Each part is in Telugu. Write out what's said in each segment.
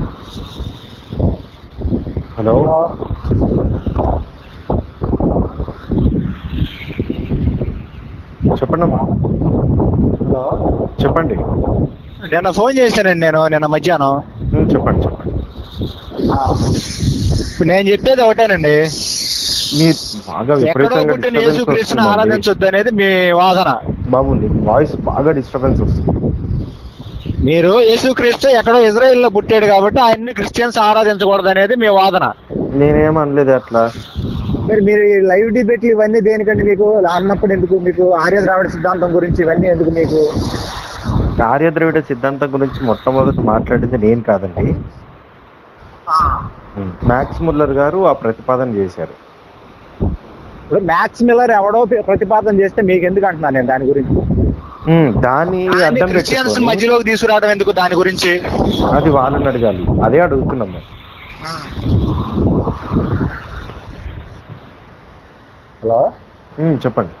హలో చెప్పండి అమ్మా హలో చెప్పండి నిన్న ఫోన్ చేశానండి నేను నిన్న మధ్యాహ్నం ఉమ్, చెప్పండి చెప్పండి ఇప్పుడు నేను చెప్పేది ఒకటేనండి మీ బాగా ఎక్కడో విపరీతంగా పుట్టిన డిస్టర్బెన్స్ యేసుక్రీస్తుని వస్తుందండి ఆరాధించొద్దు అనేది మీ వాదన బాబు నీ వాయిస్ బాగా డిస్టర్బెన్స్ వస్తుంది మీరు యేసుక్రీస్తు ఎక్కడో ఇజ్రాయెల్లో పుట్టాడు కాబట్టి ఆయన్ని క్రిస్టియన్స్ ఆరాధించకూడదు అనేది మీ వాదన నేనేం అనలేదు అట్లా మరి మీరు ఈ లైవ్ డిబేట్లు ఇవన్నీ దేనికండి మీకు అన్నప్పుడు ఎందుకు మీకు ఆర్య ద్రావిడ సిద్ధాంతం గురించి ఇవన్నీ ఎందుకు మీకు కార్యద్రవిడ సిద్ధాంతం గురించి మొట్టమొదటి మాట్లాడింది నేను కాదండి ఉమ్, మ్యాక్స్ ముల్లర్ గారు ఆ ప్రతిపాదన చేశారు ఇప్పుడు మ్యాక్స్ మిల్లర్ ఎవడో ప్రతిపాదన చేస్తే మీకు ఎందుకు అంటున్నాను నేను దాని గురించి ఉమ్, దాన్ని అర్థం క్రిస్టియన్స్ పెట్టుకొని మధ్యలోకి తీసుకురావడం ఎందుకు దాని గురించి అది వాళ్ళని అడగాలి అదే అడుగుతున్నాం మేము హలో ఉమ్, చెప్పండి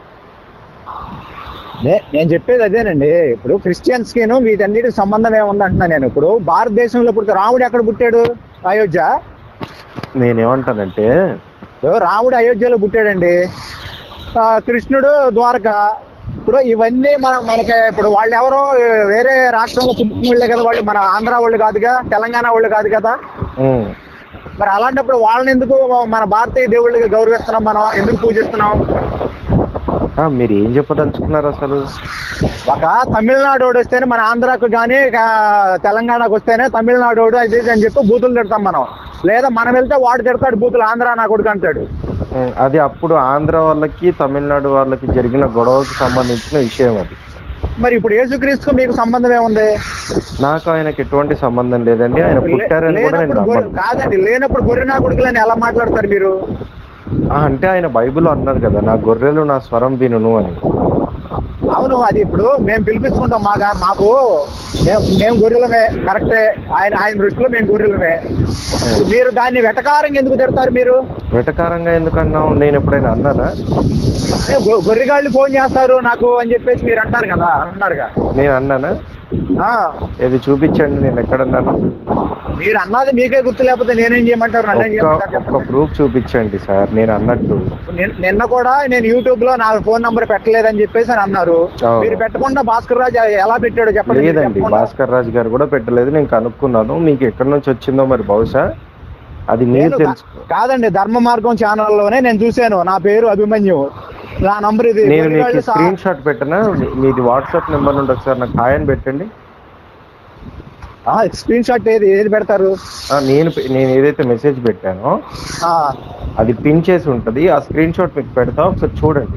నే- నేను చెప్పేది అదేనండి ఇప్పుడు క్రిస్టియన్స్ కిను వీటన్నిటికి సంబంధం ఏముంది అంటున్నా నేను ఇప్పుడు భారతదేశంలో పుడితే రాముడు ఎక్కడ పుట్టాడు అయోధ్య నేనేమంటానంటే ఇప్పుడు రాముడు అయోధ్యలో పుట్టాడండి ఆ, కృష్ణుడు ద్వారక ఇప్పుడు ఇవన్నీ మన మనకి ఇప్పుడు వాళ్ళు ఎవరో వేరే రాష్ట్రంలో పుట్టిన వాళ్ళే కదా వాళ్ళు మన ఆంధ్ర వాళ్ళు కాదుగా తెలంగాణ వాళ్ళు కాదు కదా ఉమ్, మరి అలాంటప్పుడు వాళ్ళని ఎందుకు మన భారతీయ దేవుళ్ళకి గౌరవిస్తున్నాం మనం ఎందుకు పూజిస్తున్నాం ఆ, మీరు ఏం చెప్పదలుచుకున్నారు అసలు ఒక తమిళనాడు వాడు వస్తేనే మన ఆంధ్రాకు కానీ తెలంగాణకు వస్తేనే తమిళనాడు వాడు అది ఇది అని చెప్పి బూతులు తిడతాం మనం లేదా మనం వెళ్తే వాడు తిడతాడు బూతులు ఆంధ్ర నా కొడుకు అంటాడు ఉమ్, అది అప్పుడు ఆంధ్ర వాళ్ళకి తమిళనాడు వాళ్ళకి జరిగిన గొడవకి సంబంధించిన విషయం అది మరి ఇప్పుడు యేసుక్రీస్తుకు మీకు సంబంధం ఏముంది నాకు ఆయనకి ఎటువంటి సంబంధం లేదండి ఆయన పుట్టారని కూడా నేను లేనప్పుడు గొర్రె- నమ్మను కాదండి లేనప్పుడు గొర్రె నా కొడుకులని ఎలా మాట్లాడతారు మీరు ఆ, అంటే ఆయన బైబిల్ అన్నారు కదా నా గొర్రెలు నా స్వరం వినును అని అవును అది ఇప్పుడు మేము పిలిపించుకుంటాం మాగా మాకు మేము మేము గొర్రెలమే కరెక్టే ఆయన ఆయన దృష్టిలో మేము గొర్రెలమే మీరు దాన్ని వెటకారంగా ఎందుకు తిడతారు మీరు వెటకారంగా ఎందుకన్నావు నేను ఎప్పుడైనా అన్నానా ఏ, గొ- గొర్రెగాళ్ళు ఫోన్ చేస్తారు నాకు అని చెప్పేసి మీరు అంటారు కదా అన్నారుగా నేను అన్నానా ఆ, ఇది చూపించండి నేను ఎక్కడన్నాను మీరు అన్నది మీకే గుర్తు లేకపోతే నేనేం చేయమంటారు నన్ను ఏం ఒక్క చేయమంటారు ఒక్క చెప్పండి. ప్రూఫ్ చూపించండి సార్ నేను అన్నట్టు నిన్న- నిన్న కూడా నేను యూట్యూబ్ లో నా ఫోన్ నంబర్ పెట్టలేదని చెప్పేసి అని అన్నారు అవును. మీరు పెట్టకుండా భాస్కర్ రాజు ఎలా పెట్టాడో చెప్పండి మీరు లేదండి చెప్పకుండా. భాస్కర్ రాజు గారు కూడా పెట్టలేదు నేను కనుక్కున్నాను మీకు ఎక్కడి నుంచి వచ్చిందో మరి బహుశా అది మీరు నేను తెలుసు కా- కాదండి ధర్మ మార్గం ఛానల్లోనే నేను చూశాను నా పేరు అభిమన్యు నా నంబర్ ఇది నేను మీకు గొర్రెగాళ్ళు సా- స్క్రీన్ షాట్ పెట్టనా మీది వాట్సాప్ నెంబర్ నుండి ఒకసారి నాకు హాయ్ అని పెట్టండి ఆ, స్క్రీన్ షాట్ ఏది ఏది పెడతారు ఆ, నేను పె- నేను ఏదైతే మెసేజ్ పెట్టానో ఆ, అది పిన్ చేసి ఉంటది ఆ స్క్రీన్ షాట్ మీకు పెడతా ఒకసారి చూడండి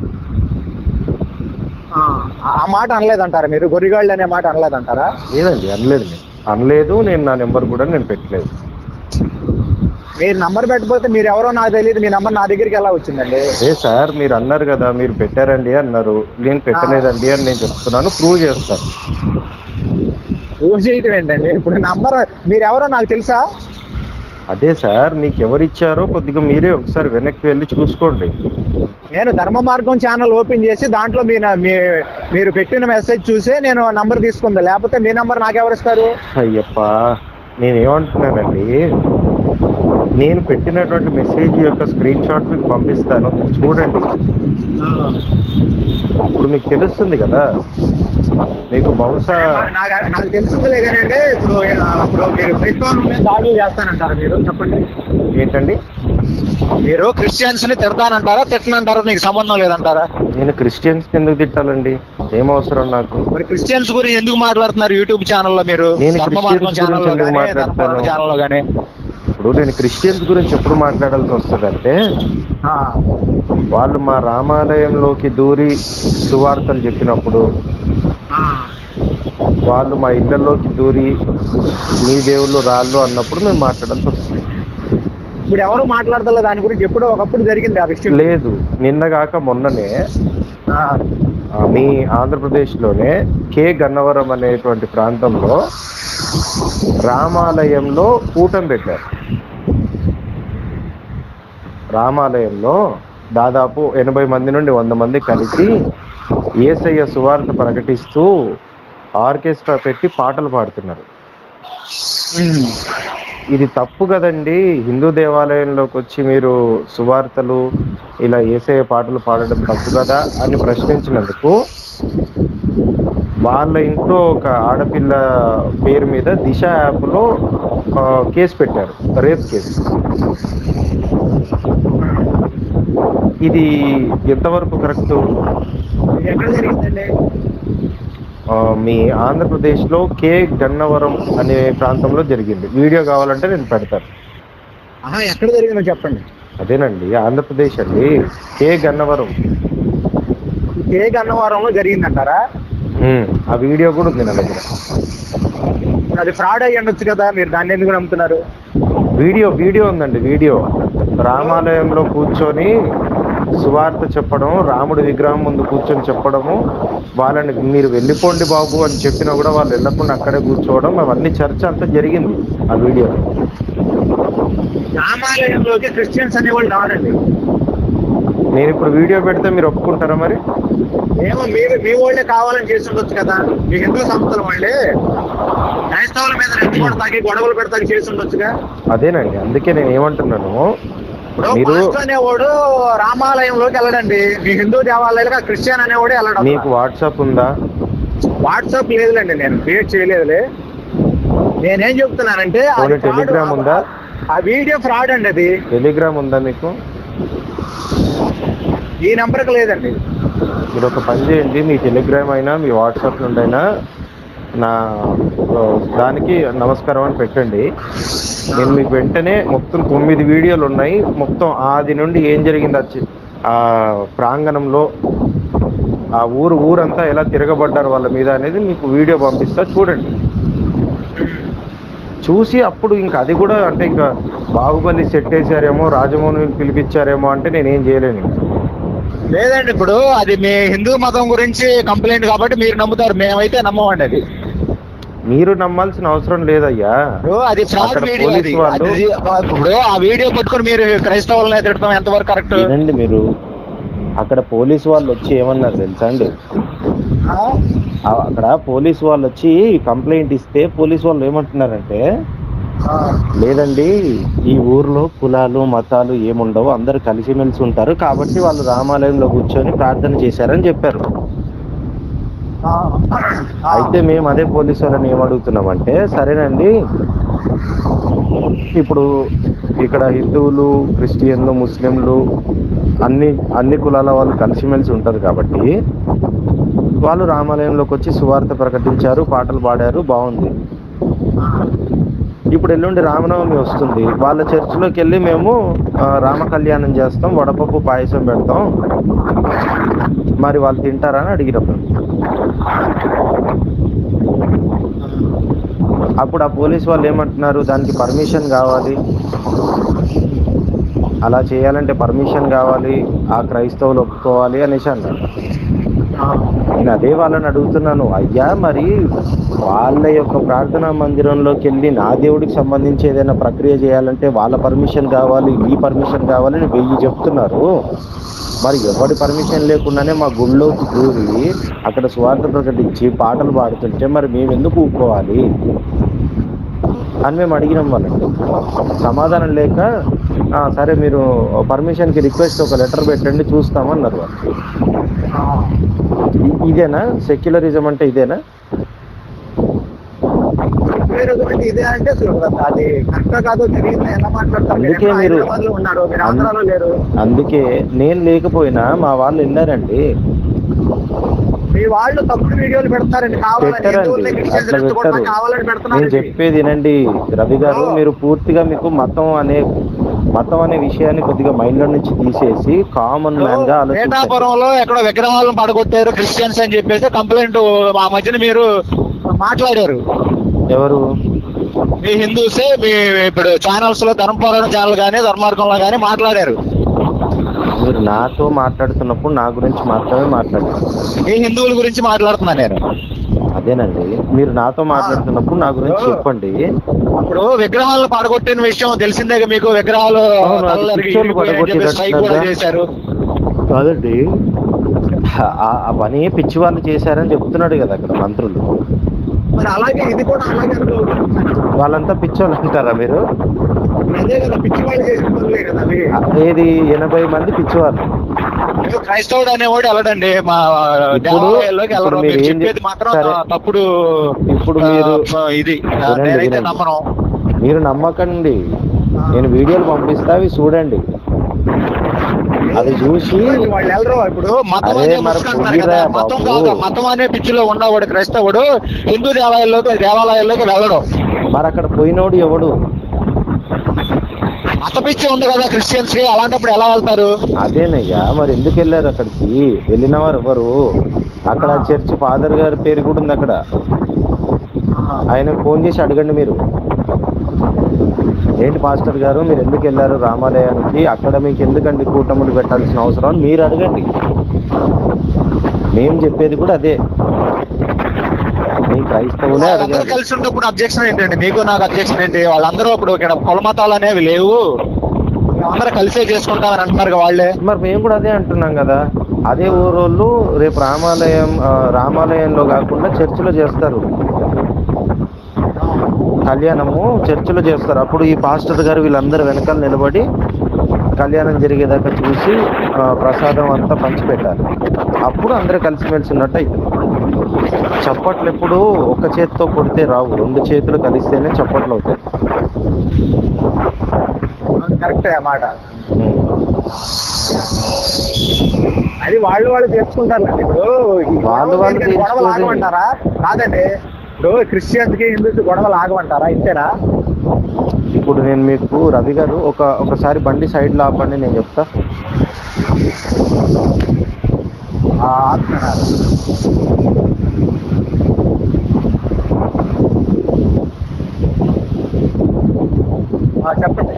ఆ మాట అనలేదంటారా మీరు గొర్రెగాళ్ళు అనే మాట అనలేదంటారా లేదండి అనలేదు నేను అనలేదు నేను నా నెంబర్ కూడా నేను పెట్టలేదు మీరు నంబర్ పెట్టకపోతే మీరు ఎవరో నాకు తెలియదు మీ నంబర్ నా దగ్గరికి ఎలా వచ్చిందండి ఏ సార్ మీరు అన్నారు కదా మీరు పెట్టారండి అన్నారు నేను పెట్టలేదండి అని నేను చెప్తున్నాను ప్రూవ్ చేస్తాను ప్రూవ్ చేయటం ఏంటండి ఇప్పుడు నంబర్ మీరు ఎవరో నాకు తెలుసా అదే సార్ మీకు ఎవరు ఇచ్చారో కొద్దిగా మీరే ఒకసారి వెనక్కి వెళ్ళి చూసుకోండి నేను ధర్మ మార్గం ఛానల్ ఓపెన్ చేసి దాంట్లో మీ నా- మీ- మీరు పెట్టిన మెసేజ్ చూసే నేను నంబర్ తీసుకుందా లేకపోతే మీ నంబర్ నాకెవరు ఇస్తారు అయ్యప్ప నేను ఏమంటున్నానండి నేను పెట్టినటువంటి మెసేజ్ యొక్క స్క్రీన్ షాట్ మీకు పంపిస్తాను చూడండి ఇప్పుడు మీకు తెలుస్తుంది కదా మీకు బహుశా నాకు నాకు తెలుస్తుందిలే కానీ అంటే ఇప్పుడు ఇప్పుడు మీరు క్రైస్తవం మీద దాడులు చేస్తానంటారా మీరు చెప్పండి ఏంటండి మీరు క్రిస్టియన్స్ ని తిడతానంటారా తిట్టనంటారా నీకు సంబంధం లేదంటారా నేను క్రిస్టియన్స్ ఎందుకు తిట్టాలండి ఏం అవసరం నాకు మరి క్రిస్టియన్స్ గురించి ఎందుకు మాట్లాడుతున్నారు యూట్యూబ్ ఛానల్లో మీరు నేను ధర్మ Christians మార్గం గురించి ఛానల్లో ఎందుకు కానీ మాట్లాడతాను? ధర్మ ఛానల్లో కానీ ఇప్పుడు నేను క్రిస్టియన్స్ గురించి ఎప్పుడు మాట్లాడాల్సి వస్తుందంటే వాళ్ళు మా రామాలయంలోకి దూరి సువార్తలు చెప్పినప్పుడు వాళ్ళు మా ఇళ్లలోకి దూరి మీ దేవుళ్ళు రాళ్ళు అన్నప్పుడు మేము మాట్లాడాల్సి వస్తుంది ఇప్పుడు ఎవరు మాట్లాడతలే దాని గురించి ఎప్పుడో ఒకప్పుడు జరిగింది ఆ విషయం లేదు నిన్నగాక మొన్ననే ఆ, ఆ, మీ ఆంధ్రప్రదేశ్లోనే కే గన్నవరం అనేటువంటి ప్రాంతంలో రామాలయంలో కూటం పెట్టారు రామాలయంలో దాదాపు ఎనభై మంది నుండి వంద మంది కలిసి ఏసయ్య సువార్త ప్రకటిస్తూ ఆర్కెస్ట్రా పెట్టి పాటలు పాడుతున్నారు ఉమ్. ఇది తప్పు కదండి హిందూ దేవాలయంలోకి వచ్చి మీరు సువార్తలు ఇలా ఏసే పాటలు పాడడం తప్పు కదా అని ప్రశ్నించినందుకు వాళ్ళ ఇంట్లో ఒక ఆడపిల్ల పేరు మీద దిశ యాప్లో ఆ, కేసు పెట్టారు రేప్ కేసు ఇది ఎంతవరకు కరెక్ట్ ఎక్కడ జరిగిందండి ఆ, మీ ఆంధ్రప్రదేశ్లో కే గన్నవరం అనే ప్రాంతంలో జరిగింది వీడియో కావాలంటే నేను పెడతాను ఆహా ఎక్కడ జరిగిందో చెప్పండి అదేనండి ఆంధ్రప్రదేశ్ అండి కే గన్నవరం ఏ గన్నవరంలో జరిగిందంటారా ఉమ్, ఆ వీడియో కూడా ఉంది నా దగ్గర అది ఫ్రాడ్ అయ్యి ఉండొచ్చు కదా మీరు దాన్ని ఎందుకు నమ్ముతున్నారు వీడియో వీడియో ఉందండి వీడియో రామాలయంలో కూర్చొని సువార్త చెప్పడం రాముడి విగ్రహం ముందు కూర్చొని చెప్పడము వాళ్ళని మీరు వెళ్ళిపోండి బాబు అని చెప్పినా కూడా వాళ్ళు వెళ్ళకుండా అక్కడే కూర్చోవడం అవన్నీ చర్చ అంతా జరిగింది ఆ వీడియో రామాలయంలోకి క్రిస్టియన్స్ అనేవాళ్ళు రావడండి నేను ఇప్పుడు వీడియో పెడితే మీరు ఒప్పుకుంటారా మరి ఏమో మీరు మీ వాళ్ళే కావాలని చేసి ఉండొచ్చు కదా మీ హిందూ సంస్థల వాళ్ళే క్రైస్తవుల మీద రెచ్చగొడతాకి గొడవలు పెడతాకి చేసి ఉండొచ్చుగా అదేనండి అందుకే నేను ఏమంటున్నాను ఇప్పుడు మీరు పాస్టర్ అనేవాడు రామాలయంలోకి వెళ్ళడండి మీ హిందూ దేవాలయాలకు క్రిస్టియన్ అనేవాడు వెళ్ళడం మీకు వాట్సాప్ ఉందా వాట్సాప్ లేదులేండి నేను క్రియేట్ చేయలేదులే నేనేం చెప్తున్నానంటే అది పోనీ fraud. టెలిగ్రామ్ ఉందా? ఆ వీడియో ఫ్రాడ్ అండి అది టెలిగ్రామ్ ఉందా మీకు ఈ నెంబర్కి లేదండి మీరు ఒక పని చేయండి మీ టెలిగ్రామ్ అయినా మీ వాట్సాప్ నుండి అయినా నా ఆ, దానికి నమస్కారం అని పెట్టండి నేను మీకు వెంటనే మొత్తం తొమ్మిది వీడియోలు ఉన్నాయి మొత్తం ఆది నుండి ఏం జరిగింది ఆ చి- ఆ ప్రాంగణంలో ఆ ఊరు ఊరంతా ఎలా తిరగబడ్డారు వాళ్ళ మీద అనేది మీకు వీడియో పంపిస్తా చూడండి చూసి అప్పుడు ఇంకా అది కూడా అంటే ఇంకా బాహుబలి సెట్ వేసారేమో రాజమౌళిని పిలిపించారేమో అంటే నేనేం చేయలేను ఇంకా. లేదండి ఇప్పుడు అది మీ హిందూ మతం గురించి కంప్లైంట్ కాబట్టి మీరు నమ్ముతారు మేమైతే నమ్మమండి అది మీరు నమ్మాల్సిన అవసరం లేదయ్యా ఇప్పుడు అది ఫ్రాడ్ అక్కడ వీడియో పోలీసు అది. వాళ్ళు- అది ఇప్పుడు ఆ వీడియో పట్టుకొని మీరు క్రైస్తవులను ఎత్తడం ఎంతవరకు కరెక్ట్ వినండి మీరు అక్కడ పోలీసు వాళ్ళు వచ్చి ఏమన్నారు తెలుసా అండి ఆ- అక్కడ పోలీసు వాళ్ళు వచ్చి కంప్లైంట్ ఇస్తే పోలీసు వాళ్ళు ఏమంటున్నారంటే లేదండి ఈ ఊర్లో కులాలు మతాలు ఏముండవు అందరు కలిసిమెలిసి ఉంటారు కాబట్టి వాళ్ళు రామాలయంలో కూర్చొని ప్రార్థన చేశారని చెప్పారు అయితే మేము అదే పోలీసు వాళ్ళని ఏమడుగుతున్నామంటే సరేనండి ఇప్పుడు ఇక్కడ హిందువులు క్రిస్టియన్లు ముస్లింలు అన్ని అన్ని కులాల వాళ్ళు కలిసిమెలిసి ఉంటారు కాబట్టి వాళ్ళు రామాలయంలోకి వచ్చి సువార్త ప్రకటించారు పాటలు పాడారు బాగుంది ఇప్పుడు ఎల్లుండి రామనవమి వస్తుంది వాళ్ళ చర్చిలోకి వెళ్ళి మేము ఆ, రామ కళ్యాణం చేస్తాం వడపప్పు పాయసం పెడతాం మరి వాళ్ళు తింటారా అని అడిగినప్పుడు అప్పుడు ఆ పోలీస్ వాళ్ళు ఏమంటున్నారు దానికి పర్మిషన్ కావాలి అలా చేయాలంటే పర్మిషన్ కావాలి ఆ క్రైస్తవులు ఒప్పుకోవాలి అనేసి అన్నారు నేను అదే వాళ్ళని అడుగుతున్నాను అయ్యా మరి వాళ్ళ యొక్క ప్రార్థనా మందిరంలోకి వెళ్ళి నా దేవుడికి సంబంధించి ఏదైనా ప్రక్రియ చేయాలంటే వాళ్ళ పర్మిషన్ కావాలి మీ పర్మిషన్ కావాలి అని వెయ్యి చెప్తున్నారు మరి ఎవరి పర్మిషన్ లేకుండానే మా గుళ్ళోకి దూరి అక్కడ స్వార్థ ప్రకటించి పాటలు పాడుతుంటే మరి మేము ఎందుకు ఊపుకోవాలి అని మేము అడిగినాం వాళ్ళకి సమాధానం లేక "ఆ, సరే మీరు పర్మిషన్కి రిక్వెస్ట్ ఒక లెటర్ పెట్టండి చూస్తామన్నారు వాళ్ళు ఇ- ఇదేనా సెక్యులరిజం అంటే ఇదేనా ఇదే అంటే అసలు అది కరెక్ట్ కాదో తెలియదు ఎలా మాట్లాడతారు అందుకే మీరు మీరు- హైదరాబాద్లో ఉన్నారు మీరు ఆంధ్రాలో లేరు అందుకే నేను లేకపోయినా మా వాళ్ళు వెళ్ళారండి మీ వాళ్ళు తప్పుడు వీడియోలు పెడతారండి కావాలని పెట్టారండి హిందువుల్ని క్రిస్టియన్స్ అట్లా రెచ్చగొట్టడం పెట్టారు కావాలని నేను పెడుతున్నారు చెప్పేది వినండి రవి గారు మీరు పూర్తిగా మీకు మతం అనే మతం అనే విషయాన్ని కొద్దిగా మైండ్ లో నుంచి తీసేసి కామన్ మ్యాన్ గా ఆలోచించండి మేటాపురంలో ఎక్కడో విగ్రహాలను పడగొట్టారు క్రిస్టియన్స్ అని చెప్పేసి కంప్లైంట్ ఆ మధ్యన మీరు మాట్లాడారు ఎవరు మీ హిందూసే మీ ఇప్పుడు ఛానల్స్ లో ధర్మపురం ఛానల్ కానీ ధర్మార్గంలో కానీ మాట్లాడారు మీరు నాతో మాట్లాడుతున్నప్పుడు నా గురించి మాత్రమే మాట్లాడారు మీ హిందువుల గురించి మాట్లాడుతున్నా నేను అదేనండి మీరు నాతో మాట్లాడుతున్నప్పుడు నా గురించి చెప్పండి అప్పుడు విగ్రహాలను పడగొట్టిన విషయం తెలిసిందే మీకు విగ్రహాలు అవును, అది తలలు పిచ్చోళ్ళు ఇరిగిపోయాయని చెప్పి పడగొట్టినట్టుగా. స్ట్రైక్ కూడా చేశారు కాదండి ఆ ఆ పని పిచ్చి వాళ్ళు చేశారని చెప్తున్నాడు కదా అక్కడ మంత్రులు మరి అలాగే ఇది కూడా అలాగే అనుకోవచ్చు వాళ్ళంతా పిచ్చోళ్ళు అంటారా మీరు అదే కదా పిచ్చి వాళ్ళు చేసిన పనులే కదా అవి ఏది ఎనభై మంది పిచ్చివాళ్ళు ఏదో క్రైస్తవుడు అనేవాడు వెళ్ళడండి మా ఇప్పుడు- దేవాలయాల్లోకి వెళ్ళరు ఇప్పుడు మీరు మీరు ఏం చెప్పేది చెప్- మాత్రం సరే. తప్పుడు ఇప్పుడు ఆ, మీరు- ఆ, ఇది ఆ, వినండి, నేనైతే వినండి. నమ్మను మీరు నమ్మకండి నేను వీడియోలు పంపిస్తా అవి చూడండి అది చూసి వాళ్ళు వెళ్ళరు ఇప్పుడు మతం అరే అనే మరి ముసుగు అంటారు కదా, పొయ్యిరా మతం బాబు. కాదు మతం అనే పిచ్చిలో ఉన్నవాడు క్రైస్తవుడు హిందూ దేవాలయాల్లోకి దేవాలయాల్లోకి వెళ్ళడం మరి అక్కడ పోయినోడు ఎవడు మత పిచ్చి ఉంది కదా క్రిస్టియన్స్ కి అలాంటప్పుడు ఎలా వెళ్తారు అదేనయ్యా మరి ఎందుకు వెళ్ళారు అక్కడికి వెళ్ళిన వారు ఎవరు అక్కడ చర్చ్ ఫాదర్ గారి పేరు కూడా ఉంది అక్కడ ఆయన ఫోన్ చేసి అడగండి మీరు ఏంటి పాస్టర్ గారు మీరు ఎందుకు వెళ్ళారు రామాలయానికి అక్కడ మీకు ఎందుకండి కూటములు పెట్టాల్సిన అవసరం అని మీరు అడగండి మేము చెప్పేది కూడా అదే మీ క్రైస్తవులే వాళ్ళందరూ అడగాలి కలిసి ఉన్నప్పుడు అబ్జెక్షన్ ఏంటండి మీకు నాకు అబ్జెక్షన్ ఏంటి వాళ్ళందరూ ఇప్పుడు ఇక్కడ కుల మతాలు అనేవి లేవు అందరూ కలిసే చేసుకుంటామని అంటున్నారు కదా వాళ్ళే మరి మేము కూడా అదే అంటున్నాం కదా అదే ఊరోళ్ళు రేపు రామాలయం ఆ, రామాలయంలో కాకుండా చర్చిలో చేస్తారు కళ్యాణము చర్చిలో చేస్తారు అప్పుడు ఈ పాస్టర్ గారు వీళ్ళందరూ వెనకాల నిలబడి కళ్యాణం జరిగేదాకా చూసి ఆ, ప్రసాదం అంతా పంచిపెట్టాలి అప్పుడు అందరూ కలిసిమెలిసి ఉన్నట్టు అవుతుంది చప్పట్లు ఎప్పుడు ఒక చేతితో కొడితే రావు రెండు చేతులు కలిస్తేనే చప్పట్లు అవుతాయి కరెక్టే అన్నమాట ఉం. అది వాళ్ళు వాళ్ళు చేసుకుంటారు కదా ఇప్పుడు ఈ వాళ్ళు వాళ్ళు గొడవలు గొడవలు తీర్చుకోరు. ఆగమంటారా కాదండి ఇప్పుడు క్రిస్టియన్స్ కి హిందూస్ గొడవలు ఆగమంటారా ఇంతేనా ఇప్పుడు నేను మీకు రవి గారు ఒక ఒకసారి బండి సైడ్ లో ఆపండి నేను చెప్తా ఆ, ఆపుతున్నారు. ఆ, చెప్పండి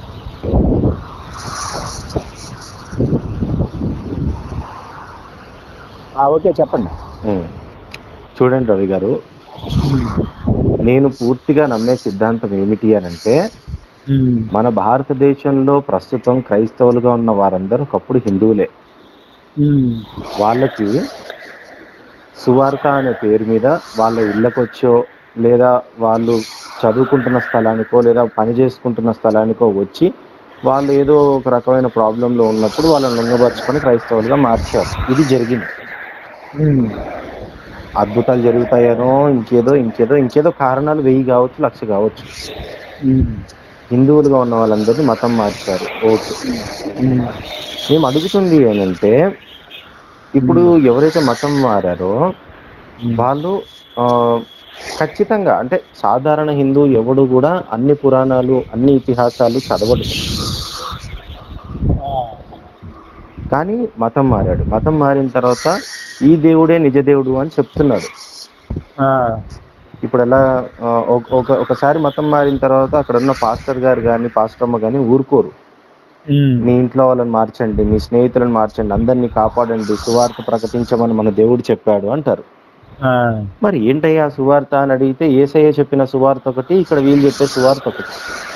ఆ, ఓకే చెప్పండి ఉం. చూడండి రవి గారు నేను పూర్తిగా నమ్మే సిద్ధాంతం ఏమిటి అని అంటే మన భారతదేశంలో ప్రస్తుతం క్రైస్తవులుగా ఉన్న వారందరూ ఒకప్పుడు హిందువులే వాళ్ళకి సువార్త అనే పేరు మీద వాళ్ళ ఇళ్ళకొచ్చో లేదా వాళ్ళు చదువుకుంటున్న స్థలానికో లేదా పని చేసుకుంటున్న స్థలానికో వచ్చి వాళ్ళు ఏదో ఒక రకమైన ప్రాబ్లంలో ఉన్నప్పుడు వాళ్ళని లొంగపరుచుకొని క్రైస్తవులుగా మార్చారు ఇది జరిగింది అద్భుతాలు జరుగుతాయనో ఇంకేదో ఇంకేదో ఇంకేదో కారణాలు వెయ్యి కావచ్చు లక్ష కావచ్చు హిందువులుగా ఉన్న వాళ్ళందరినీ మతం మార్చారు ఓకే మేము అడుగుతుంది ఏంటంటే ఇప్పుడు ఎవరైతే మతం మారారో వాళ్ళు ఆ, ఖచ్చితంగా అంటే సాధారణ హిందూ ఎవడు కూడా అన్ని పురాణాలు అన్ని ఇతిహాసాలు చదవడు కానీ మతం మారాడు మతం మారిన తర్వాత ఈ దేవుడే నిజ దేవుడు అని చెప్తున్నాడు ఇప్పుడు ఎలా ఆ, ఒక- ఒక ఒకసారి మతం మారిన తర్వాత అక్కడ ఉన్న పాస్టర్ గారు కానీ పాస్టర్ అమ్మ కానీ ఊరుకోరు మీ ఇంట్లో వాళ్ళని మార్చండి మీ స్నేహితులను మార్చండి అందరినీ కాపాడండి సువార్త ప్రకటించమని మన దేవుడు చెప్పాడు అంటారు మరి ఏంటయ్యా సువార్త అని అడిగితే ఏసయ్య చెప్పిన సువార్త ఒకటి ఇక్కడ వీళ్ళు చెప్పే సువార్త ఒకటి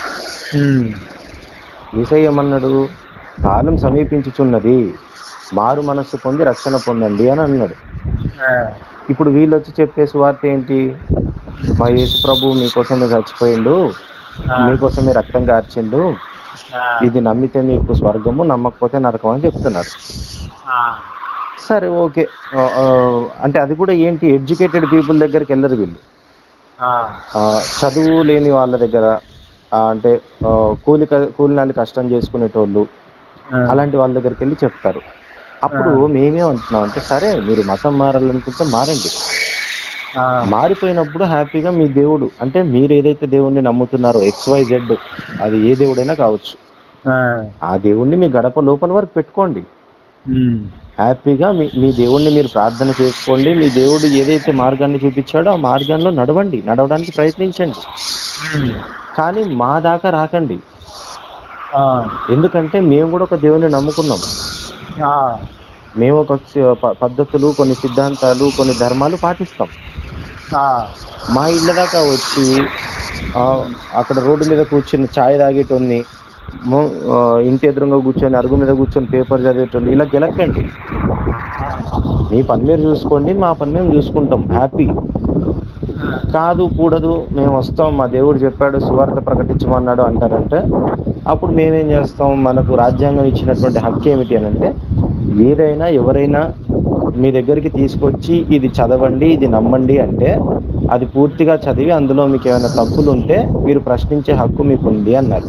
ఏసయ్య ఏమన్నాడు కాలం సమీపించుచున్నది మారు మనస్సు పొంది రక్షణ పొందండి అని అన్నాడు ఇప్పుడు వీళ్ళు వచ్చి చెప్పే సువార్త ఏంటి మా యేసు ప్రభు మీకోసమే చచ్చిపోయిండు మీకోసమే రక్తం కార్చిండు ఇది నమ్మితే మీకు స్వర్గము నమ్మకపోతే నరకం అని చెప్తున్నారు సరే ఓకే ఆ, ఆ, అంటే అది కూడా ఏంటి ఎడ్యుకేటెడ్ పీపుల్ దగ్గరికి వెళ్ళరు వీళ్ళు ఆ, చదువు లేని వాళ్ళ దగ్గర ఆ, అంటే ఆ, కూలి క- కూలినాలి కష్టం చేసుకునేటోళ్ళు అలాంటి వాళ్ళ దగ్గరికి వెళ్ళి చెప్తారు అప్పుడు మేమే అంటున్నాం అంటే సరే మీరు మతం మారాలనుకుంటే మారండి మారిపోయినప్పుడు హ్యాపీగా మీ దేవుడు అంటే మీరు ఏదైతే దేవుణ్ణి నమ్ముతున్నారో ఎక్స్ వై జెడ్ అది ఏ దేవుడైనా కావచ్చు ఆ దేవుణ్ణి మీ గడప లోపల వరకు పెట్టుకోండి హ్యాపీగా మీ మీ దేవుణ్ణి మీరు ప్రార్థన చేసుకోండి మీ దేవుడు ఏదైతే మార్గాన్ని చూపించాడో ఆ మార్గంలో నడవండి నడవడానికి ప్రయత్నించండి కానీ మా దాకా రాకండి ఎందుకంటే మేము కూడా ఒక దేవుని నమ్ముకున్నాం మేము ఒక సి- ప- పద్ధతులు కొన్ని సిద్ధాంతాలు కొన్ని ధర్మాలు పాటిస్తాం మా ఇళ్ళ దాకా వచ్చి ఆ, అక్కడ రోడ్డు మీద కూర్చుని ఛాయ్ తాగేటోన్ని మొ- ఆ, ఇంటి ఎదురుగా కూర్చొని అరుగు మీద కూర్చొని పేపర్ చదివేటోళ్ళు ఇలా గెలకండి మీ పని మీరు చూసుకోండి మా పని మేము చూసుకుంటాం హ్యాపీ కాదు కూడదు మేము వస్తాం మా దేవుడు చెప్పాడు సువార్త ప్రకటించమన్నాడు అంటారంటే అప్పుడు మేమేం చేస్తాం మనకు రాజ్యాంగం ఇచ్చినటువంటి హక్కు ఏమిటి అని అంటే ఏదైనా ఎవరైనా మీ దగ్గరికి తీసుకొచ్చి ఇది చదవండి ఇది నమ్మండి అంటే అది పూర్తిగా చదివి అందులో మీకు ఏమైనా తప్పులు ఉంటే మీరు ప్రశ్నించే హక్కు మీకు ఉంది అన్నారు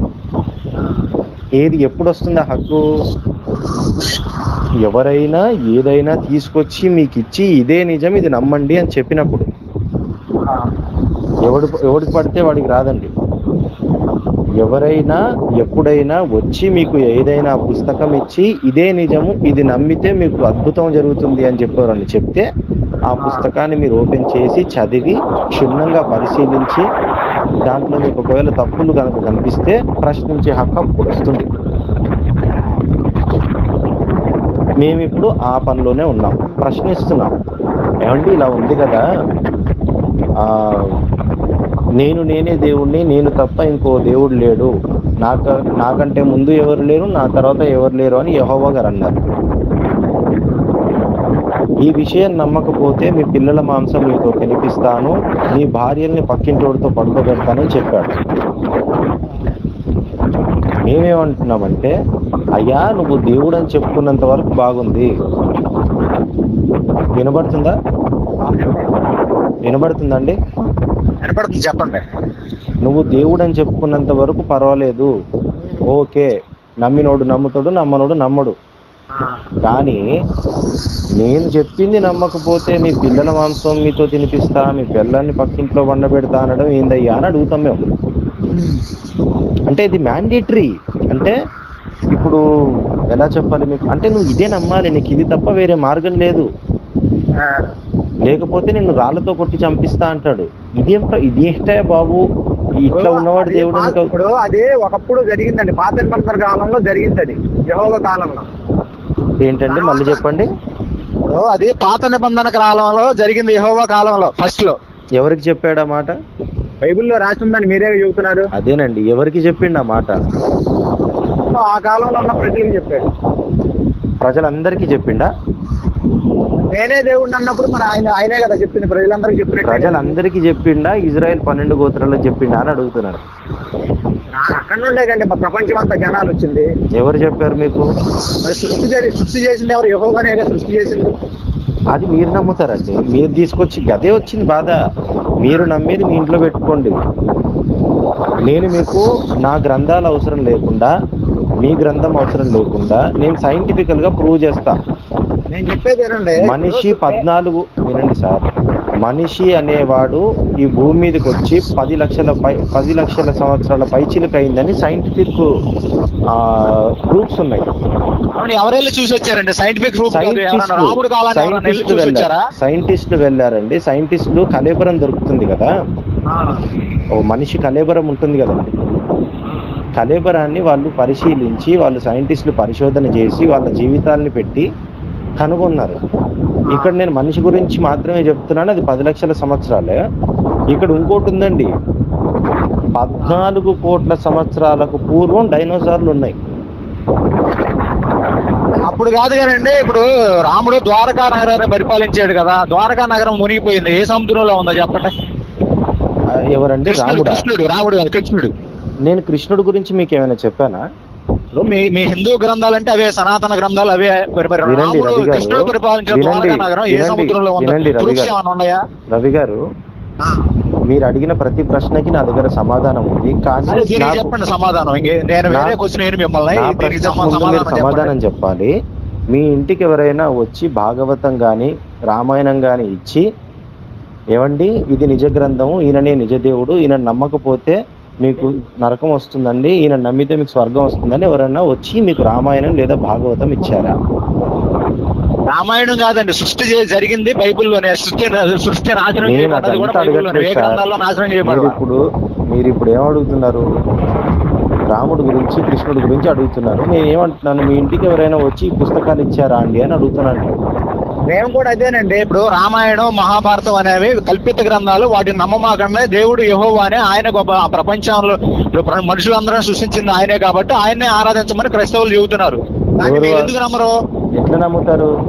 ఏది ఎప్పుడు వస్తుంది ఆ హక్కు ఎవరైనా ఏదైనా తీసుకొచ్చి మీకు ఇచ్చి ఇదే నిజం ఇది నమ్మండి అని చెప్పినప్పుడు ఎవడు ఎవడికి పడితే వాడికి రాదండి ఎవరైనా ఎప్పుడైనా వచ్చి మీకు ఏదైనా పుస్తకం ఇచ్చి ఇదే నిజము ఇది నమ్మితే మీకు అద్భుతం జరుగుతుంది అని చెప్పారండి చెప్తే ఆ పుస్తకాన్ని మీరు ఓపెన్ చేసి చదివి క్షుణ్ణంగా పరిశీలించి దాంట్లో మీకు ఒకవేళ తప్పులు కనుక కనిపిస్తే ప్రశ్నించే హక్కు అప్పుడు వస్తుంది మేము ఇప్పుడు ఆ పనిలోనే ఉన్నాం ప్రశ్నిస్తున్నాం ఏమండి ఇలా ఉంది కదా ఆ, నేను నేనే దేవుణ్ణి నేను తప్ప ఇంకో దేవుడు లేడు నాక నాకంటే ముందు ఎవరు లేరు నా తర్వాత ఎవరు లేరు అని యహోవా గారు అన్నారు ఈ విషయం నమ్మకపోతే మీ పిల్లల మాంసం మీతో తినిపిస్తాను మీ భార్యల్ని పక్కింటోడితో పడుకోబెడతానని చెప్పాడు మేమేమంటున్నామంటే అయ్యా నువ్వు దేవుడు అని చెప్పుకున్నంత వరకు బాగుంది వినబడుతుందా వినబడుతుందండి వినపడుతుంది చెప్పండి నువ్వు దేవుడు అని చెప్పుకున్నంత వరకు పర్వాలేదు ఓకే నమ్మినోడు నమ్ముతాడు నమ్మనోడు నమ్మడు కానీ నేను చెప్పింది నమ్మకపోతే మీ పిల్లల మాంసం మీతో తినిపిస్తా మీ పిల్లల్ని పక్కింట్లో వండబెడతా అనడం ఏందయ్యా అని అడుగుతాం మేము అంటే ఇది మ్యాండేటరీ అంటే ఇప్పుడు ఎలా చెప్పాలి మీకు అంటే నువ్వు ఇదే నమ్మాలి నీకు ఇది తప్ప వేరే మార్గం లేదు లేకపోతే నిన్ను రాళ్ళతో కొట్టి చంపిస్తా అంటాడు ఇదేం ప్ర- ఇదేంటే బాబు ఇట్లా ఉన్నవాడు అది దేవుడు పా- ఎందుకు- ఇప్పుడు అదే ఒకప్పుడు జరిగిందండి పాత నిబంధన కాలంలో జరిగింది అది యహోవ కాలంలో ఏంటండి మళ్ళీ చెప్పండి ఇప్పుడు అది పాత నిబంధన కాలంలో జరిగింది యహోవ కాలంలో ఫస్ట్ లో ఎవరికి చెప్పాడు ఆ మాట బైబిల్లో రాసి ఉందని మీరే చెబుతున్నారు అదేనండి ఎవరికి చెప్పిండు ఆ మాట ఆ కాలంలో ఉన్న ప్రజలకు చెప్పాడు ప్రజలందరికీ చెప్పిండా నేనే దేవుడిని అన్నప్పుడు మరి ఆయన ఆయనే కదా చెప్పింది ప్రజలందరికీ చెప్పినట్టు ప్రజలందరికీ చెప్పిండా ఇజ్రాయెల్ పన్నెండు గోత్రాల్లో చెప్పిండా అని అడుగుతున్నాడు అక్కడ నుండే కండి మా ప్రపంచం అంతా జనాలు వచ్చింది ఎవరు చెప్పారు మీకు మరి సృష్టి చేసి సృష్టి చేసింది ఎవరు యహోగానే కదా సృష్టి చేసింది అది మీరు నమ్ముతారండి మీరు తీసుకొచ్చి గదే వచ్చింది బాధ మీరు నమ్మేది మీ ఇంట్లో పెట్టుకోండి నేను మీకు నా గ్రంథాలు అవసరం లేకుండా మీ గ్రంథం అవసరం లేకుండా నేను సైంటిఫికల్ గా ప్రూవ్ చేస్తా నేను చెప్పేది ఏనండి మనిషి పద్నాలుగు వినండి సార్ మనిషి అనేవాడు ఈ భూమి మీదకి వచ్చి పది లక్షల పై పది లక్షల సంవత్సరాల పైచిలకు అయిందని సైంటిఫిక్ ప్రూఫ్స్ ఉన్నాయి అవును ఎవరెళ్ళి చూసి వచ్చారండి సైంటిఫిక్ ప్రూఫ్ రాముడు కావాలని ఎవరైనా వెళ్ళి సైంటిస్టులు చూసి వచ్చారా వెళ్ళారు సైంటిస్టులు వెళ్ళారండి సైంటిస్టులు కలేబరం దొరుకుతుంది కదా ఓ మనిషి కలేబరం ఉంటుంది కదండి కలేబరాన్ని వాళ్ళు పరిశీలించి వాళ్ళు సైంటిస్టులు పరిశోధన చేసి వాళ్ళ జీవితాల్ని పెట్టి కనుగొన్నారు ఇక్కడ నేను మనిషి గురించి మాత్రమే చెప్తున్నాను అది పది లక్షల సంవత్సరాలే ఇక్కడ ఇంకోటి ఉందండి పద్నాలుగు కోట్ల సంవత్సరాలకు పూర్వం డైనోసార్లు ఉన్నాయి అప్పుడు కాదు కానండి ఇప్పుడు రాముడు ద్వారకా నగరాన్ని పరిపాలించాడు కదా ద్వారకా నగరం మునిగిపోయింది ఏ సముద్రంలో ఉందో చెప్పండి ఆ, ఎవరండి కృష్ణుడు రాముడా కృష్ణుడు రాముడు కాదు కృష్ణుడు నేను కృష్ణుడి గురించి మీకు ఏమైనా చెప్పానా ఇప్పుడు మీ మీ హిందూ గ్రంథాలంటే అవే సనాతన గ్రంథాలు అవే మరి మరి వినండి, రాముడు రవి గారు. కృష్ణుడు పరిపాలించిన వినండి, ద్వారకా నగరం ఏ వినండి, సముద్రంలో ఉందో వినండి, రవి ప్రూఫ్స్ గారు. ఏమైనా ఉన్నాయా రవి గారు మీరు అడిగిన ప్రతి ప్రశ్నకి నా దగ్గర సమాధానం ఉంది కానీ అదే దీనికి నాకు- చెప్పండి సమాధానం ఇంకే నేను నా- వేరే క్వశ్చన్ ఏంటి మిమ్మల్ని నా దీనికి ప్రశ్నకు సమ- ముందు మీరు సమాధానం సమాధానం చెప్పండి. చెప్పాలి మీ ఇంటికి ఎవరైనా వచ్చి భాగవతం గాని రామాయణం గాని ఇచ్చి ఏమండి ఇది నిజ గ్రంథము ఈయననే నిజ దేవుడు ఈయన నమ్మకపోతే మీకు నరకం వస్తుందండి ఈయన నమ్మితే మీకు స్వర్గం వస్తుందని ఎవరైనా వచ్చి మీకు రామాయణం లేదా భాగవతం ఇచ్చారా రామాయణం కాదండి సృష్టి చే- జరిగింది బైబిల్లోనే సృష్టి సృష్టి నాశనం నేను చేయబడ్డది కూడా అదంతా బైబిల్లోనే ఏ అడగట్లేదు సార్. గ్రంథాల్లో నాశనం మీరు చేయబడదు ఇప్పుడు మీరు ఇప్పుడు ఏమడుగుతున్నారు రాముడు గురించి కృష్ణుడి గురించి అడుగుతున్నారు నేను ఏమంటున్నాను మీ ఇంటికి ఎవరైనా వచ్చి ఈ పుస్తకాలు ఇచ్చారా అండి అని అడుగుతున్నాను మేము కూడా అదేనండి ఇప్పుడు రామాయణం మహాభారతం అనేవి కల్పిత గ్రంథాలు వాటిని నమ్మమాకండి దేవుడు యెహోవా అనే ఆయన గొప్ప ఆ ప్రపంచంలో ఇప్పుడు ప్ర- మనుషులందరం సృష్టించింది ఆయనే కాబట్టి ఆయన్నే ఆరాధించమని క్రైస్తవులు చెబుతున్నారు దాన్ని ఎవరు? మీరు ఎందుకు నమ్మరు ఎట్లా నమ్ముతారు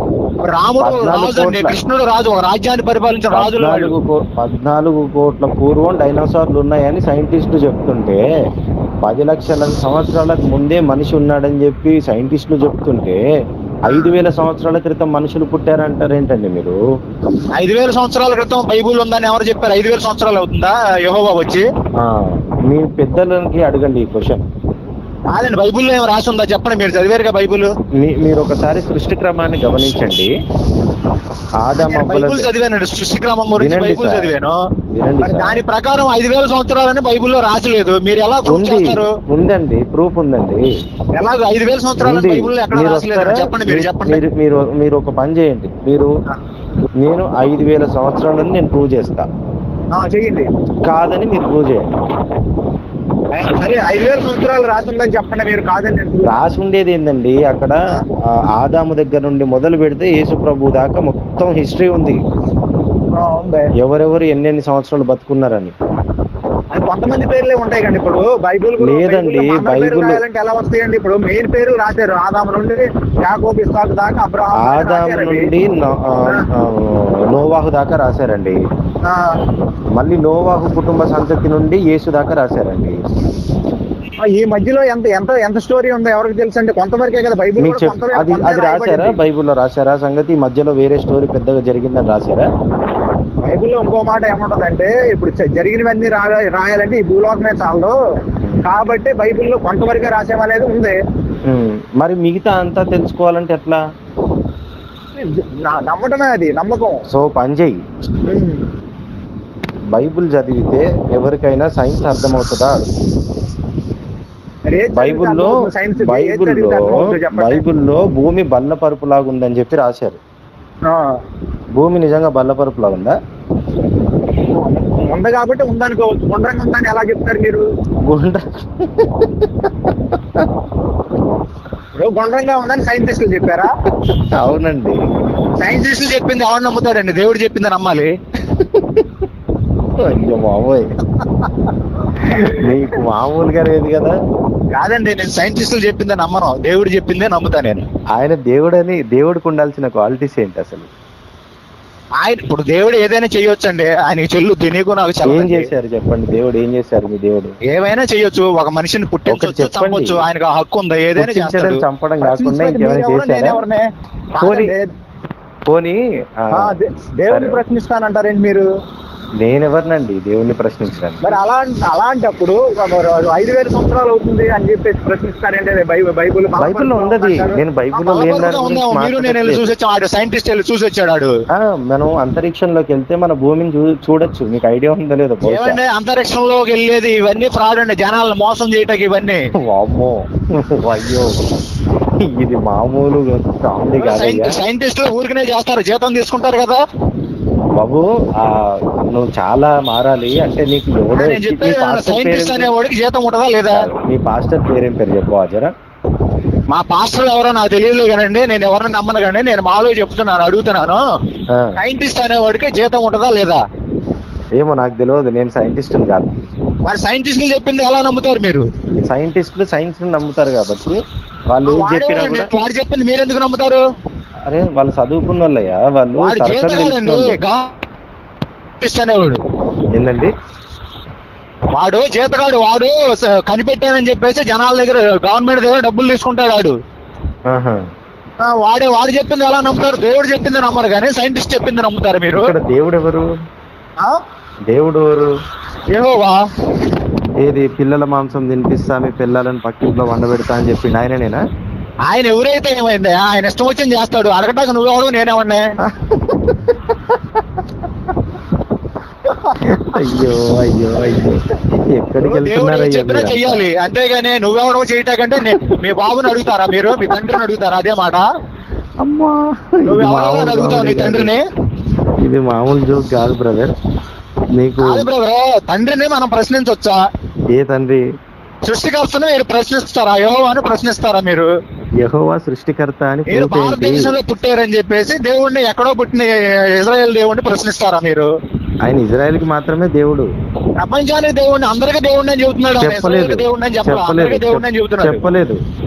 రాముడు పద్నాలుగు రాజు అండి కోట్ల- కృష్ణుడు రాజు ఒక రాజ్యాన్ని పరిపాలించిన రాజులు వాళ్ళు పద్నాలుగు కో- పద్నాలుగు కోట్ల పూర్వం డైనోసార్లు ఉన్నాయని సైంటిస్టులు చెప్తుంటే పది లక్షల సంవత్సరాలకు ముందే మనిషి ఉన్నాడని చెప్పి సైంటిస్టులు చెప్తుంటే ఐదు వేల సంవత్సరాల క్రితం మనుషులు పుట్టారంటారేంటండి మీరు ఐదు వేల సంవత్సరాల క్రితం బైబుల్ ఉందని ఎవరు చెప్పారు ఐదు వేల సంవత్సరాలు అవుతుందా యహోవా వచ్చి ఆ, మీ పెద్దలకి అడగండి ఈ క్వశ్చన్ కాదండి బైబుల్లో ఏం రాసి ఉందా చెప్పండి మీరు చదివారుగా బైబుల్ మీ మీరు ఒకసారి సృష్టి క్రమాన్ని గమనించండి ఆదామవ్వల బైబుల్ చదివానండి సృష్టి క్రమం గురించి వినండి బైబుల్ సార్. చదివాను వినండి మరి సార్. దాని ప్రకారం ఐదు వేల సంవత్సరాలని బైబుల్లో రాసలేదు మీరు ఎలా ప్రూవ్ ఉంది చేస్తారు ఉందండి ప్రూఫ్ ఉందండి ఎలాగ ఐదు వేల సంవత్సరాలని ఉంది. బైబుల్లో ఎక్కడ మీరు రాసలేదు వస్తారా? చెప్పండి మీరు మీ- చెప్పండి మీరు మీరు మీరు ఒక పని చేయండి మీరు నేను ఐదు వేల సంవత్సరాలని నేను ప్రూవ్ చేస్తా ఆ, చెయ్యండి కాదని మీరు ప్రూవ్ చేయండి సరే ఐదు వేల సంవత్సరాలు రాసిందని చెప్పండి మీరు కాదని నేను రాసి ఉండేది ఏంటండి అక్కడ ఆ, ఆదాము దగ్గర నుండి మొదలు పెడితే యేసు ప్రభు దాకా మొత్తం హిస్టరీ ఉంది ఆ, ఉంది ఎవరెవరు ఎన్నెన్ని సంవత్సరాలు బతుకున్నారని అది కొంతమంది పేర్లే ఉంటాయి కండి ఇప్పుడు బైబుల్ కూడా- లేదండి, బైబిల్లో మన పేరు బైబిల్- రాయాలంటే ఎలా వస్తాయండి ఇప్పుడు మెయిన్ పేరు రాశారు ఆదాము నుండి యాకోబు ఇస్సాకు దాకా అబ్రహాం దాకా ఆదాము రాశారండి. నుండి నో- ఆ, ఆ, నోవాహు దాకా రాశారండి ఆ, మళ్ళీ నోవాహు కుటుంబ సంతతి నుండి యేసు దాకా రాశారండి ఈ మధ్యలో ఎంత ఎంత ఎంత స్టోరీ ఉందో ఎవరికి తెలుసు అండి కొంతవరకే కదా బైబిల్ మీకు కూడా చెప్ కొంతవరకే- అది కొంతే అది రాశారా రాయబడింది. బైబిల్లో రాశారా సంగతి ఈ మధ్యలో వేరే స్టోరీ పెద్దగా జరిగిందని రాశారా బైబిల్లో ఇంకో మాట ఏముంటదంటే ఇప్పుడు చ- జరిగినవన్నీ రాయ రాయాలంటే ఈ భూలోకమే చాలు కాబట్టి బైబిల్లో కొంతవరకే రాసేమనేది ఉంది ఉమ్, మరి మిగతా అంతా తెలుసుకోవాలంటే ఎట్లా నా- నమ్మటమే అది నమ్మకం సో పని చెయ్యి ఉమ్. బైబిల్ చదివితే ఎవరికైనా సైన్స్ అర్థమవుతుందా మరి ఏది చదివితే బైబిల్లో అర్థమవుతుంది సైన్స్ కి? ఏది బైబిల్లో చదివితే అర్థమవుతుంది చెప్పండి. బైబిల్లో భూమి బల్లపరుపులాగా ఉందని చెప్పి రాశారు ఆ. భూమి నిజంగా బల్లపరుపులాగా ఉందా ఉంది కాబట్టి ఉందనుకోవచ్చు గుండ్రంగా ఉందని ఎలా చెప్తారు మీరు గుండ్ర ఇప్పుడు గుండ్రంగా ఉందని సైంటిస్టులు చెప్పారా అవునండి సైంటిస్టులు చెప్పింది ఎవరు నమ్ముతారండి దేవుడు చెప్పింది నమ్మాలి అయ్యో మామూలు నీకు మామూలుగా లేదు కదా కాదండి నేను సైంటిస్టులు చెప్పిందే నమ్మను దేవుడు చెప్పిందే నమ్ముతా నేను ఆయన దేవుడని దేవుడికి ఉండాల్సిన క్వాలిటీస్ ఏంటి అసలు ఆయన ఇప్పుడు దేవుడు ఏదైనా చేయొచ్చండి ఆయనకి చెల్లుద్ది నీకు నాకు ఏం చెల్లదండి. చేశారు చెప్పండి దేవుడు ఏం చేశారు మీ దేవుడు ఏమైనా చేయొచ్చు ఒక మనిషిని పుట్టించవచ్చు ఒకటి చెప్పండి. చంపొచ్చు ఆయనకు ఆ హక్కు ఉంది ఏదైనా పుట్టించడం, చేస్తాడు చంపడం కాకుండా ప్రశ్నించడానికి ఇంకేమైనా మీరెవరు, చేశారా? నేనెవరిని? పోనీ, కాదండి. పోనీ ఆ, ఆ, దే- దేవుడిని సరే. ప్రశ్నిస్తానంటారేంటి మీరు నేనెవరినండి దేవుణ్ణి ప్రశ్నించడానికి మరి అలా అలాంటప్పుడు ఒక ఐదు వేల సంవత్సరాలు అవుతుంది అని చెప్పేసి ప్రశ్నిస్తారంటే బైబిల్ బైబుల్ బైబిల్లో ఉన్నది. నేను బైబిల్లో లేని దాని గురించి మీరు నేను వెళ్ళి మాట్లాడట్లేదు. చూసి వచ్చాం ఆడు సైంటిస్ట్ వెళ్ళి చూసి వచ్చాడు ఆడు ఆ, మనం అంతరిక్షంలోకి వెళ్తే మన భూమిని చూ చూడొచ్చు మీకు ఐడియా ఉందో లేదో బహుశా. ఏమండి అంతరిక్షంలోకి వెళ్ళేది ఇవన్నీ ఫ్రాడ్ అండి జనాలను మోసం చేయటం ఇవన్నీ వామ్మో అయ్యో ఇది మామూలు కామెడీ కాదయ్యా సైంటిస్టులు ఊరికనే చేస్తారు జీతం తీసుకుంటారు కదా బాబు ఆ నువ్వు చాలా మారాలి అంటే నీకు ఎవడో నేను నీ చెప్పేది పాస్టర్ సైంటిస్ట్ పేరేం అనేవాడికి జీతం ఉంటుందా లేదా నీ పాస్టర్ పేరేం పేరు చెప్పు జరా మా పాస్టర్ ఎవరో నాకు తెలియదు కానండి నేను ఎవరిని నమ్మను కానీ నేను మామూలుగా చెప్తున్నాను అడుగుతున్నాను ఆ, సైంటిస్ట్ అనేవాడికి జీతం ఉంటుందా లేదా ఏమో నాకు తెలియదు నేను సైంటిస్ట్ కాదు మరి సైంటిస్టులు చెప్పింది ఎలా నమ్ముతారు మీరు సైంటిస్టులు సైన్స్ నమ్ముతారు కాబట్టి వాళ్ళు ఏం చెప్పినా వాడేవాడండి, కూడా వాడు చెప్పింది మీరు ఎందుకు నమ్ముతారు అరే వాళ్ళు చదువుకున్న వాళ్ళయ్యా వాళ్ళు వాడు సరసలు జీతగాడండి తెలుసుకోవాలి. గా- అనేవాడు ఏందండి వాడు జీతగాడు వాడు స- కనిపెట్టానని చెప్పేసి జనాల దగ్గర గవర్నమెంట్ దగ్గర డబ్బులు తీసుకుంటాడు వాడు ఆహా. ఆ, వాడే వాడు చెప్పింది ఎలా నమ్ముతారు దేవుడు చెప్పింది నమ్మరు కానీ సైంటిస్ట్ చెప్పింది నమ్ముతారు మీరు ఇక్కడ దేవుడు ఎవరు ఆ? దేవుడు ఎవరు యెహోవా ఏది పిల్లల మాంసం తినిపిస్తా మీ పిల్లలను పక్కింట్లో వండబెడతా అని చెప్పి ఆయననేనా ఆయన ఎవరైతే ఏమైంది ఆయన ఇష్టం వచ్చింది చేస్తాడు అడగటాక నువ్వెవడు నేనేమన్నా అయ్యో అయ్యో అయ్యో ఎక్కడికి దేవుడు ఏం వెళ్తున్నారయ్యా చెప్పినా మీరంతా? చెయ్యాలి అంతేగాని నువ్వెవడో చేయటాకంటే నే- మీ బాబుని అడుగుతారా మీరు మీ తండ్రిని అడుగుతారా అదే మాట అమ్మా ఇది నువ్వు మామూలు ఎవరైనా అడుగుతావు నీ కామెడీ తండ్రిని కాదు. ఇది మామూలు జోక్ కాదు బ్రదర్ నీకు కాదు బ్రదర్ తండ్రిని మనం ప్రశ్నించవచ్చా ఏ తండ్రి సృష్టికర్తను మీరు ప్రశ్నిస్తారా యో అని ప్రశ్నిస్తారా మీరు యహోవా సృష్టికర్త అని మీరు proof ఏంటి భారతదేశంలో పుట్టారని చెప్పేసి దేవుణ్ణి ఎక్కడో పుట్టిన ఇజ్రాయెల్ దేవుణ్ణి ప్రశ్నిస్తారా మీరు ఆయన ఇజ్రాయెల్ కి మాత్రమే దేవుడు ప్రపంచానికి దేవుణ్ణి అందరికీ దేవుణ్ణి అని చెబుతున్నాడు ఆయన చెప్పలేదు ఇజ్రాయెల్కి దేవుణ్ణి అని చెప్పాలి చెప్పలేదు అందరికీ దేవుణ్ణి అని చెబుతున్నాడు చెప్పలేదు